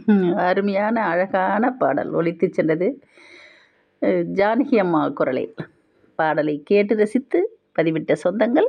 ம், அருமையான அழகான பாடல் ஒலித்துச் சென்றது அஹ், ஜானகி அம்மா குரலில் பாடலை கேட்டு ரசித்து பதிவிட்ட சொந்தங்கள்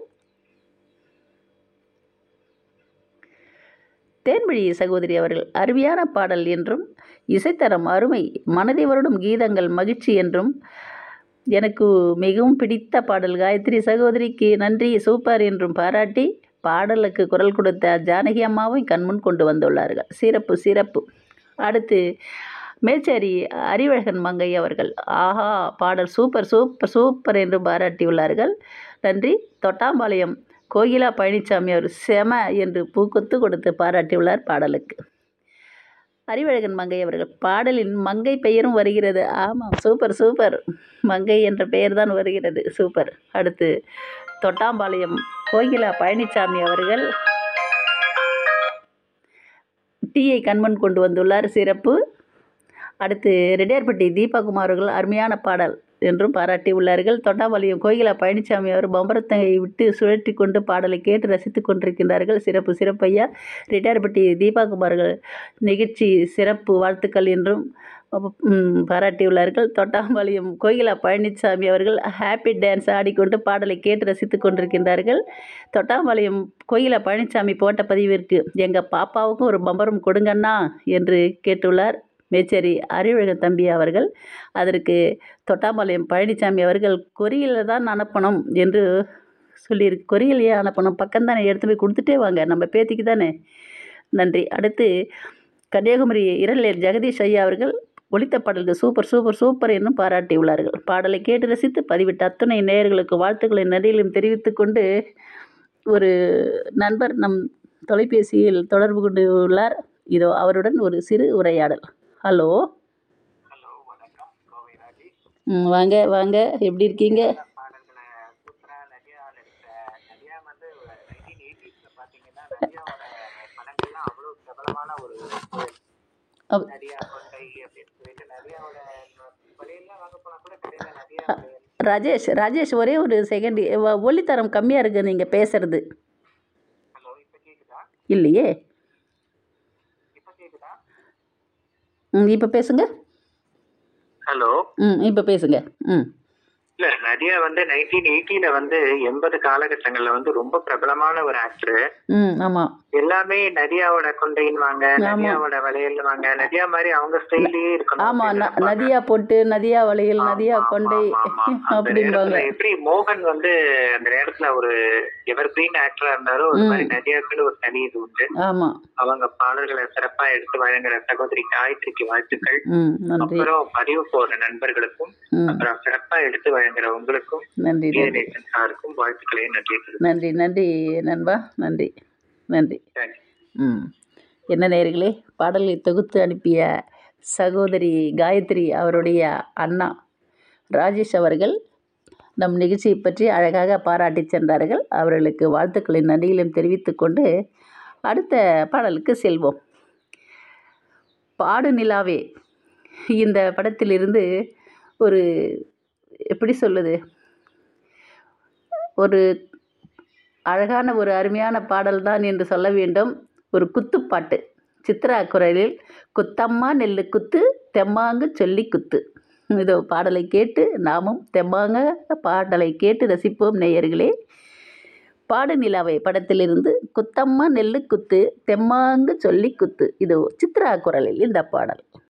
தேன்மொழி சகோதரி அவர்கள் அருமையான பாடல் என்றும் இசைத்தரம் அருமை மனதை வருடும் கீதங்கள் மகிழ்ச்சி என்றும் எனக்கு மிகவும் பிடித்த பாடல் காயத்ரி சகோதரிக்கு நன்றி சூப்பர் என்றும் பாராட்டி பாடலுக்கு குரல் கொடுத்த ஜானகி அம்மாவை கண்முன் கொண்டு வந்துள்ளார்கள் சிறப்பு சிறப்பு அடுத்து மேச்சேரி அறிவழகன் மங்கை அவர்கள் ஆஹா பாடல் சூப்பர் சூப்பர் சூப்பர் என்று பாராட்டியுள்ளார்கள் நன்றி தொட்டாம்பாளையம் கோகிலா பழனிசாமி அவர் செம என்று பூக்கொத்து கொடுத்து பாராட்டியுள்ளார் பாடலுக்கு அறிவழகன் மங்கை அவர்கள் பாடலின் மங்கை பெயரும் வருகிறது ஆமாம் சூப்பர் சூப்பர் மங்கை என்ற பெயர் தான் வருகிறது சூப்பர் அடுத்து தொட்டாம்பாளையம் கோகிலா பழனிசாமி அவர்கள் டீயை கண்மன் கொண்டு வந்துள்ளார் சிறப்பு அடுத்து ரெட்டியார்பட்டி தீபகுமார் அவர்கள் அருமையான பாடல் என்றும் பாராட்டி உள்ளார்கள் தொட்டாம்பாளையம் கோகிலா பழனிசாமி அவர் பம்பரத்தை விட்டு சுழற்றி கொண்டு பாடலை கேட்டு ரசித்து கொண்டிருக்கின்றார்கள் சிறப்பு சிறப்பையா ரெட்டியார்பட்டி தீபாகுமார்கள் நிகழ்ச்சி சிறப்பு வாழ்த்துக்கள் என்றும் ம், பாராட்டியுள்ளார்கள் தொட்டாம்பாளையம் கோகிலா பழனிசாமி அவர்கள் ஹாப்பி டான்ஸ் ஆடிக்கொண்டு பாடலை கேட்டு ரசித்து கொண்டிருக்கின்றார்கள் தொட்டாம்பாளையம் கோகிலா பழனிசாமி போட்ட பதிவிற்கு எங்கள் பாப்பாவுக்கும் ஒரு பம்பரம் கொடுங்கண்ணா என்று கேட்டுள்ளார் மேச்சேரி அறிவழகன் தம்பி அவர்கள் அதற்கு தொட்டாம்பாளையம் பழனிசாமி அவர்கள் கொரியலில் தான் அனுப்பணும் என்று சொல்லியிருக்கு கொரியலையே அனுப்பணும் பக்கம் தானே எடுத்து போய் கொடுத்துட்டே வாங்க நம்ம பேத்திக்கு தானே நன்றி அடுத்து கன்னியாகுமரி இரலேர் ஜெகதீஷ் ஐயா அவர்கள் ஒலித்த பாடலுக்கு சூப்பர் சூப்பர் சூப்பர் என்னும் பாராட்டியுள்ளார்கள் பாடலை கேட்டு ரசித்து பதிவிட்ட அத்துணை நேயர்களுக்கு வாழ்த்துக்களை நன்றியிலும் தெரிவித்துக் கொண்டு ஒரு நண்பர் நம் தொலைபேசியில் தொடர்பு கொண்டு உள்ளார் இதோ அவருடன் ஒரு சிறு உரையாடல் ஹலோ ஹலோ வணக்கம் கோவை ராஜேஷ் ம், வாங்க வாங்க எப்படி இருக்கீங்க பாடல்களை சூப்பராக நிறையா நடித்த நிறையா வந்து நைன்டீன் எயிட்டிஸில் பார்த்தீங்கன்னா நிறையாவோட படங்கள்லாம் அவ்வளோ பிரபலமான ஒரு குரல். அவ்- நிறையா கொண்டை அப்படின்னு சொல்லிட்டு நிறையாவோட வழியெல்லாம் வாங்க போனால் கூட கடையில் நிறையா ஒரு ராஜேஷ் ராஜேஷ் ஒரே ஒரு செகண்ட் ஒளித்தரம் கம்மியாக இருக்குது நீங்கள் பேசுறது ஹலோ இப்போ கேட்குதா இல்லையே இப்போ கேட்குதா ம் இப்போ பேசுங்க ஹலோ ம் இப்போ பேசுங்க ம் இல்ல நிறைய வந்து நைன்டீன் எயிட்டில வந்து எண்பது காலகட்டங்கள்ல வந்து ரொம்ப பிரபலமான ஒரு ஆக்டர் ம் ஆமாம் எல்லாமே நதியாவோட கொண்டைன்னுவாங்க நதியாவோட வளையல்வாங்க நதியா மாதிரி அவங்க ஸ்டைலே இருக்கணும் ஆமாம் அப்படின்னு ந நினைப்பாங்க. நதியா பொட்டு நதியா வளையல் நதியா ஆமா, கொண்டை ஆமா, ஆமா. அந்த அப்படிம்பாங்க நேரத்துல எப்படி மோகன் வந்து அந்த நேரத்துல ஒரு எவர் கிரீன் ஆக்டரா இருந்தாரோ அது மாதிரி நதியாக்குன்னு ஒரு தனி இது உண்டு ஆமாம் அவங்க பாடல்களை சிறப்பா எடுத்து வழங்குற சகோதரி காயத்ரிக்கு வாழ்த்துக்கள் ம் நன்றி அப்புறம் பதிவு போற நண்பர்களுக்கும் ம் அப்புறம் சிறப்பா எடுத்து வழங்குற உங்களுக்கும் நன்றி நன்றி வீரநேசன் சாருக்கும் வாழ்த்துக்களையும் நன்றி தெரிவித்துக் நன்றி நன்றி நண்பா நன்றி நன்றி கொள்கிறேன். ம் என்ன நேயர்களே பாடலை தொகுத்து அனுப்பிய சகோதரி காயத்ரி அவருடைய அண்ணா ராஜேஷ் அவர்கள் நம் நிகழ்ச்சியை பற்றி அழகாக பாராட்டி சென்றார்கள் அவர்களுக்கு வாழ்த்துக்களின் நன்றிகளையும் தெரிவித்துக்கொண்டு அடுத்த பாடலுக்கு செல்வோம் பாடு நிலாவே இந்த படத்திலிருந்து ஒரு எப்படி சொல்லுது ஒரு அழகான ஒரு அருமையான பாடல் தான் என்று சொல்ல வேண்டும் ஒரு குத்துப்பாட்டு சித்ரா குரலில் குத்தம்மா நெல்லு குத்து தெம்மாங்கு சொல்லி குத்து இதோ பாடலை கேட்டு நாமும் தெம்மாங்க பாடலை கேட்டு ரசிப்போம் நேயர்களே பாடு நிலாவை படத்திலிருந்து குத்தம்மா நெல்லு குத்து தெம்மாங்கு சொல்லி குத்து இதோ சித்ரா குரலில் இந்த பாடல்